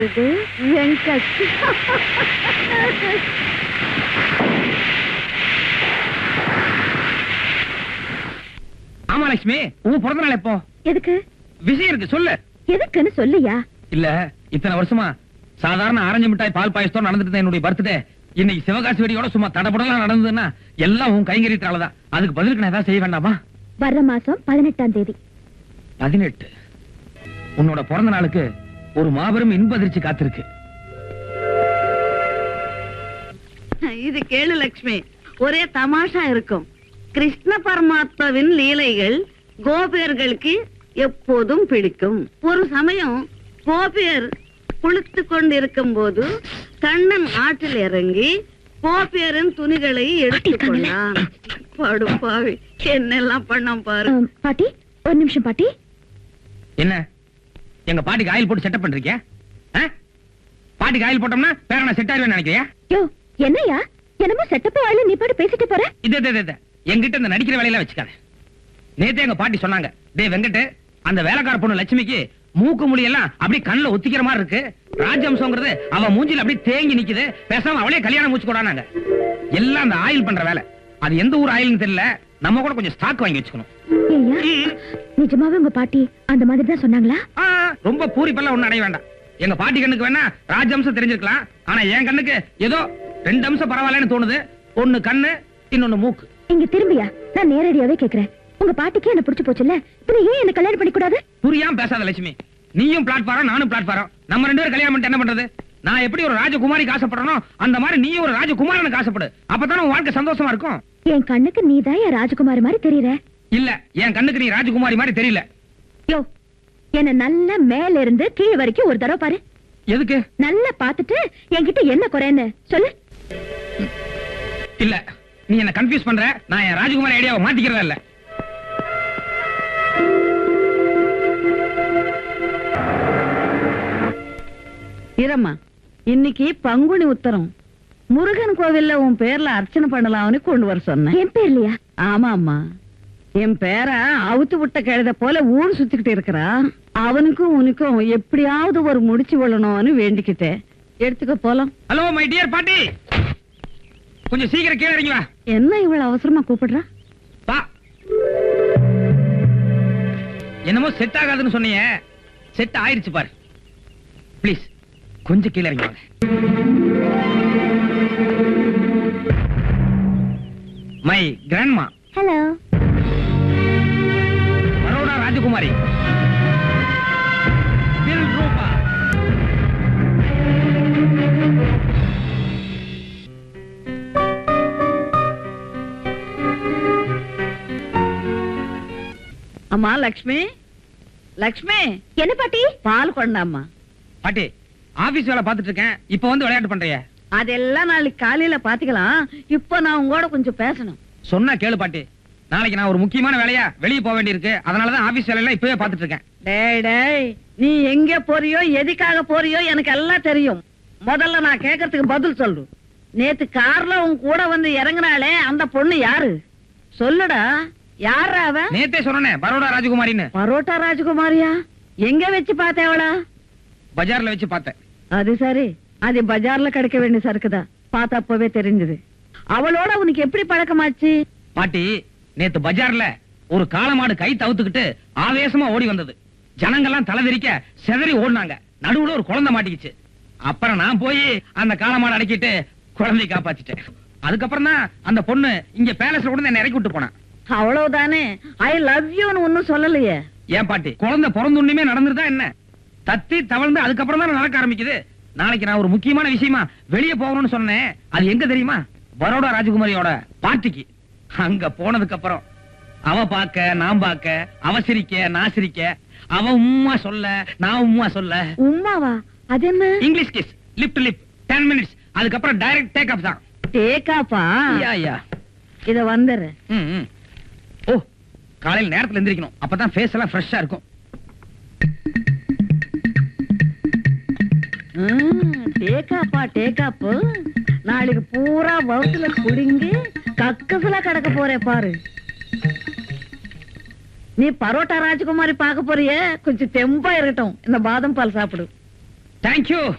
இது வெங்கட் ஆமா லட்சுமி உன் பிறந்த நாள் எப்போ எதுக்கு விஷயம் இருக்கு சொல்லு எதுக்குன்னு சொல்லியா இல்ல இத்தனை வருஷமா சாதாரண ஆரஞ்சு மிட்டாய் பால் பாயசத்தோட நடந்துட்டு இருந்த என்னுடைய பர்த்டே இன்னைக்கு சிவகாசி வெடியோட சும்மா தடபடலாம் நடந்ததுன்னா எல்லாம் உன் கைங்கரியத்தாலதான் அதுக்கு பதிலுக்கு நான் ஏதாவது செய்ய வேண்டாமா வர்ற மாசம் பதினெட்டாம் தேதி பதினெட்டு உன்னோட பிறந்த நாளுக்கு ஒரு மாபெரும் இன்ப அதிர்ச்சி காத்திருக்கு இது கேளு லட்சுமி ஒரே தமாஷா இருக்கும் கிருஷ்ண பரமாத்மாவின் லீலைகள் கோபியர்களுக்கு எப்போதும் பிடிக்கும் ஒரு சமயம் கோபியர் குளித்து கொண்டிருக்கும் போது கண்ணன் ஆற்றில் இறங்கி கோபியரின் துணிகளை எடுத்துக்கொண்டான் படுப்பாவி என்னெல்லாம் பண்ணோம் பாரு ஆம், பாட்டி ஒரு நிமிஷம் பாட்டி என்ன எங்க பாட்டிக்கு ஆயில் போட்டு செட்டப் பண்றீங்க ஆ? பாட்டிக்கு ஆயில் போட்டோம்னா பேர நான் செட் ஆயிருவேன் நினைக்கிறியா யோ என்னையா என்னமோ செட்டப் வாயில நீ பாட்டு பேசிட்டு போற இது இது, இது, இது. என்கிட்ட இந்த நடிக்கிற வேலையெல்லாம் வச்சுக்காத நேத்தே எங்க பாட்டி சொன்னாங்க டேய் வெங்கட் அந்த வேலைக்கார பொண்ணு லட்சுமிக்கு மூக்கு முடி எல்லாம் அப்படியே கண்ணுல ஒத்திக்கிற மாதிரி இருக்கு ராஜம்சங்கிறது அவ மூஞ்சில அப்படியே தேங்கி நிக்குது பேசாம அவளே கல்யாணம் மூச்சு கொடானாங்க எல்லாம் அந்த ஆயில் பண்ற வேலை அது எந்த ஊர் ஆயில்னு தெரியல நம்ம கூட கொஞ்சம் ஸ்டாக் வாங்கி வச்சுக்கணும் ஏய்யா நிஜமாவே உங்க பாட்டி அந்த மாதிரி தான் சொன்னாங்களா ஆ, ரொம்ப பூரிப்பெல்லாம் ஒண்ணும் அடைய வேண்டாம் எங்க பாட்டி கண்ணுக்கு வேணா ராஜம்சம் தெரிஞ்சிருக்கலாம் ஆனா என் கண்ணுக்கு ஏதோ ரெண்டு அம்சம் பரவாயில்லன்னு தோணுது ஒண்ணு கண்ணு இன்னொன்னு மூக்கு இங்க திரும்பியா நான் நேரடியாவே கேக்குறேன் உங்க பாட்டிக்கு என்ன புடிச்சு போச்சுல்ல பின்ன ஏன் என்ன கல்யாணம் பண்ணி கூடாது புரியாம பேசாத லட்சுமி நீயும் பிளாட்ஃபாரம் நானும் பிளாட்ஃபாரம் நம்ம ரெண்டு பேரும் கல்யாணம் பண்ணிட்டு என்ன பண்றது நான் எப்படி ஒரு ராஜகுமாரிக்கு ஆசைப்படுறனோ அந்த மாதிரி நீயும் ஒரு ராஜகுமாரனுக்கு ஆசைப்படு அப்பதானே உன் வாழ்க்கை சந்தோஷமா இருக்கும் என் கண்ணுக்கு நீதான் என் ராஜகுமாரி மாதிரி தெரியற இல்ல என் கண்ணுக்கு நீ ராஜகுமாரி மாதிரி தெரியல யோ என்ன நல்லா மேல இருந்து கீழ் வரைக்கும் ஒரு தடவை பாரு எதுக்கு நல்லா பாத்துட்டு என்கிட்ட என்ன குறைன்னு சொல்லு இல்ல நீ என்ன கன்ஃபியூஸ் பண்ற நான் என் ராஜகுமாரி ஐடியாவை மாத்திக்கிறதா இல்ல இரம்மா இன்னைக்கு பங்குனி உத்தரம் முருகன் கோவில்ல உன் பேர்ல அர்ச்சனை பண்ணலாம்னு கொண்டு வர சொன்னேன் என் பேர்லயா ஆமா அம்மா என் பேர அவுத்து விட்ட கழுத போல ஊர் சுத்திக்கிட்டு இருக்கிறான் அவனுக்கும் உனக்கும் எப்படியாவது ஒரு முடிச்சு விழணும்னு வேண்டிக்கிட்டேன் எடுத்துக்க போலாம் ஹலோ மை டியர் பாட்டி கொஞ்சம் சீக்கிரம் கீழே இறங்கி வா என்ன இவ்வளவு அவசரமா கூப்பிடுறா வா என்னமோ செட் ஆகாதுன்னு சொன்னீங்க செட் ஆயிருச்சு பாரு ப்ளீஸ் கொஞ்சம் கீழே இறங்கி வாங்க மை கிராண்ட்மா ஹலோ பரோடா ராஜகுமாரி தில் ரூபா அம்மா லக்ஷ்மி லக்ஷ்மி என்ன பாட்டி பால் கொண்டாம்மா பாட்டி ஆபீஸ் வேலை பார்த்துட்டு இருக்கேன் இப்போ வந்து விளையாட்டு பண்றிய அதெல்லாம் நாளைக்கு காலையில பாத்துக்கலாம் இப்ப நான் உங்களோட கொஞ்சம் பேசணும் சொன்னா கேளு பாட்டி நாளைக்கு நான் ஒரு முக்கியமான வேலையா வெளியே போக வேண்டியிருக்கு அதனாலதான் ஆபீஸ் வேலையெல்லாம் இப்பவே பார்த்துட்டு இருக்கேன் டேய் டேய் நீ எங்க போறியோ எதுக்காக போறியோ எனக்கு எல்லாம் தெரியும் முதல்ல நான் கேக்குறதுக்கு பதில் சொல்லு நேத்து கார்ல உன் கூட வந்து இறங்குனாளே அந்த பொண்ணு யாரு சொல்லுடா யாரா அவ நேத்தே சொன்னேனே பரோடா ராஜகுமாரின்னு பரோட்டா ராஜகுமாரியா எங்க வச்சு பார்த்தேவளா பஜார்ல வச்சு பார்த்தேன் அது சரி அது பஜார்ல கிடைக்க வேண்டிய சரக்குதான் பார்த்தா அப்பவே தெரிஞ்சது அவளோட உனக்கு எப்படி பழக்கமாச்சு பாட்டி நேத்து பஜார்ல ஒரு காளமாடு கை தவுத்துக்கிட்டு ஆவேசமா ஓடி வந்தது ஜனங்கெல்லாம் தலைவிரிக்க செதறி ஓடினாங்க நடுவுல ஒரு குழந்தை மாட்டிக்கிச்சு அப்புறம் நான் போய் அந்த காளமாடு அடக்கிட்டு குழந்தையை காப்பாத்திட்டேன் அதுக்கப்புறம் தான் அந்த பொண்ணு இங்க பேலஸ்ல கூட என்ன இறக்கி விட்டு போனான் அவ்வளவுதானே ஐ லவ் யூன்னு ஒன்னும் சொல்லலையே ஏன் பாட்டி குழந்தை பிறந்துண்ணுமே நடந்துருதா என்ன தத்தி தவழ்ந்து அதுக்கப்புறம் தான் நடக்க ஆரம்பிக்குது நாளைக்கு நான் ஒரு முக்கியமான விஷயமா வெளியே போகணும்னு சொன்னேன் அது எங்க தெரியுமா பரோடா ராஜகுமாரியோட பார்ட்டிக்கு அங்க போனதுக்கு அப்புறம் அவ பார்க்க நான் பார்க்க அவ சிரிக்க நான் சிரிக்க அவ உம்மா சொல்ல நான் உம்மா சொல்ல உம்மாவா அது என்ன English kiss lip to lip ten minutes அதுக்கப்புறம் டைரக்ட் டேக் ஆஃப் தான் டேக்காப்பா யா யா இத வந்துரு ம், ம். ஓ காலையில நேரத்துல எந்திரிக்கணும் அப்பதான் ஃபேஸ் எல்லாம் ஃப்ரெஷ்ஷா இருக்கும் டேக்காப்பா டேக்காப்பு நாளைக்கு பூரா வவுத்துல புடுங்கி கக்கசுல கிடக்க போறே பாரு நீ பரோட்டா ராஜகுமாரி பார்க்க போறியே கொஞ்சம் தெம்பா இருக்கட்டும் இந்த பாதம் பால் சாப்பிடு தேங்க்யூ